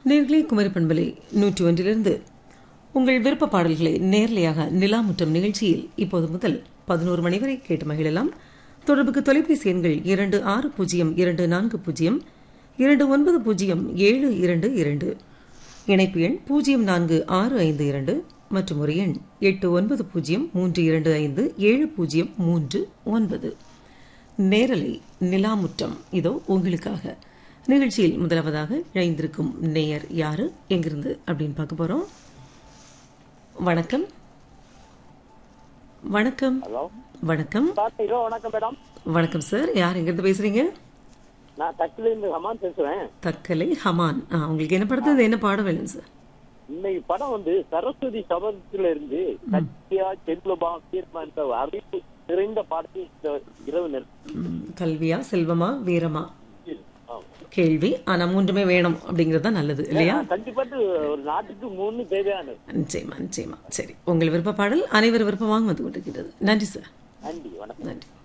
நேர்களே குமரி பண்பலை நூற்றி ஒன்றிலிருந்து உங்கள் விருப்ப பாடல்களை நேர்லையாக நிலாமுற்றம் நிகழ்ச்சியில் இப்போது முதல் பதினோரு மணி வரை கேட்டு மகிழலாம் தொடர்புக்கு தொலைபேசி எண்கள் இரண்டு ஆறு பூஜ்ஜியம் இரண்டு நான்கு பூஜ்ஜியம் இரண்டு ஒன்பது பூஜ்ஜியம் ஏழு இரண்டு இரண்டு இணைப்பு எண் பூஜ்ஜியம் நான்கு ஆறு ஐந்து இரண்டு மற்றும் ஒரு எண் எட்டு ஒன்பது பூஜ்ஜியம் மூன்று இரண்டு ஐந்து ஏழு பூஜ்ஜியம் மூன்று ஒன்பது நேரலை நிலாமுற்றம் இதோ உங்களுக்காக நிகழ்ச்சியில் முதலாவதாக இணைந்திருக்கும் நேயர் யாரு எங்கிருந்து அப்படின்னு பார்க்க போறோம் வணக்கம் வணக்கம் ஹலோ வணக்கம் சார் ஹலோ வணக்கம் மேடம் வணக்கம் சார் யார் எங்கிருந்து பேசுறீங்க நான் தக்கிலிருந்து ஹமான் பேசுறேன் தக்கலை ஹமான் ஆ, உங்களுக்கு என்ன படத்தில் என்ன பாடம் வேணும் சார் இன்னைக்கு படம் வந்து சரஸ்வதி சபதத்துல இருந்து சத்யா செல்வமா தீர்மா என்ற அறிவு நிறைந்த பாடத்தை இந்த இரவு நிறுத்தி ம், கல்வியா செல்வமா வீரமா கேள்வி ஆனா மூன்றுமே வேணும் அப்படிங்கிறது தான் நல்லது இல்லையா கண்டிப்பாட்டு ஒரு நாட்டுக்கு மூணு தேவையானது நிச்சயமா நிச்சயமா சரி உங்கள் விருப்ப பாடல் அனைவர் விருப்பமாக வந்து கொண்டிருக்கிறது நன்றி சார் நன்றி வணக்கம் நன்றி